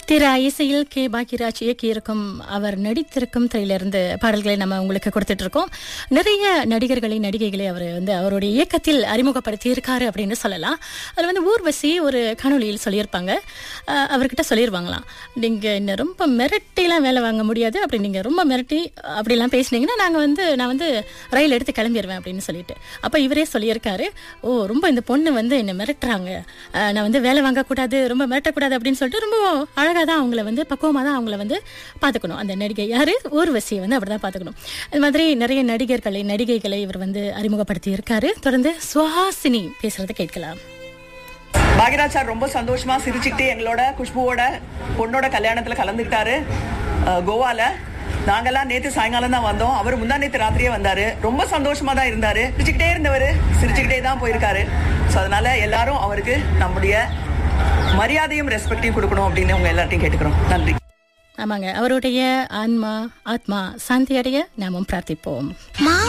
திரு இசையில் கே பாக்கியராஜ் இயக்கியிருக்கும் அவர் நடித்திருக்கும் திரையிலிருந்து பாடல்களை நம்ம உங்களுக்கு கொடுத்துட்டு இருக்கோம் நிறைய நடிகர்களை நடிகைகளை அவர் வந்து அவருடைய இயக்கத்தில் அறிமுகப்படுத்தி இருக்காரு அப்படின்னு சொல்லலாம் அதில் வந்து ஊர்வசி ஒரு காணொளியில் சொல்லியிருப்பாங்க அஹ், அவர்கிட்ட சொல்லிடுவாங்களாம் நீங்கள் இன்னும் ரொம்ப மிரட்டிலாம் வேலை வாங்க முடியாது அப்படி நீங்கள் ரொம்ப மிரட்டி அப்படிலாம் பேசுனீங்கன்னா நாங்கள் வந்து நான் வந்து ரயில் எடுத்து கிளம்பிடுவேன் அப்படின்னு சொல்லிட்டு அப்போ இவரே சொல்லியிருக்காரு ஓ ரொம்ப இந்த பொண்ணு வந்து என்னை மிரட்டுறாங்க அஹ், நான் வந்து வேலை வாங்கக்கூடாது ரொம்ப மிரட்டக்கூடாது அப்படின்னு சொல்லிட்டு ரொம்ப அழகாக தான் அவங்கள வந்து பக்குவமாக தான் அவங்கள வந்து பார்த்துக்கணும் அந்த நடிகை யாரு ஊர்வசியை வந்து அப்படி தான் பார்த்துக்கணும் அது மாதிரி நிறைய நடிகர்களை நடிகைகளை இவர் வந்து அறிமுகப்படுத்தி இருக்காரு தொடர்ந்து சுஹாசினி பேசுறதை கேட்கலாம் பாக்யராஜ் சார் ரொம்ப சந்தோஷமா சிரிச்சுக்கிட்டு எங்களோட குஷ்புவோட பொண்ணோட கல்யாணத்துல கலந்துக்கிட்டாரு அஹ், கோவால நாங்கெல்லாம் நேத்து சாயங்காலம் தான் வந்தோம் அவர் முந்தா நேத்து ராத்திரியே வந்தாரு ரொம்ப சந்தோஷமா தான் இருந்தாரு சிரிச்சுக்கிட்டே இருந்தவர் சிரிச்சுக்கிட்டே தான் போயிருக்காரு ஸோ அதனால எல்லாரும் அவருக்கு நம்முடைய மரியாதையும் ரெஸ்பெக்டையும் கொடுக்கணும் அப்படின்னு உங்க எல்லார்ட்டையும் கேட்டுக்கிறோம் நன்றி ஆமாங்க அவருடைய ஆன்மா ஆத்மா சாந்தி அடைய நாமும் பிரார்த்திப்போம் மா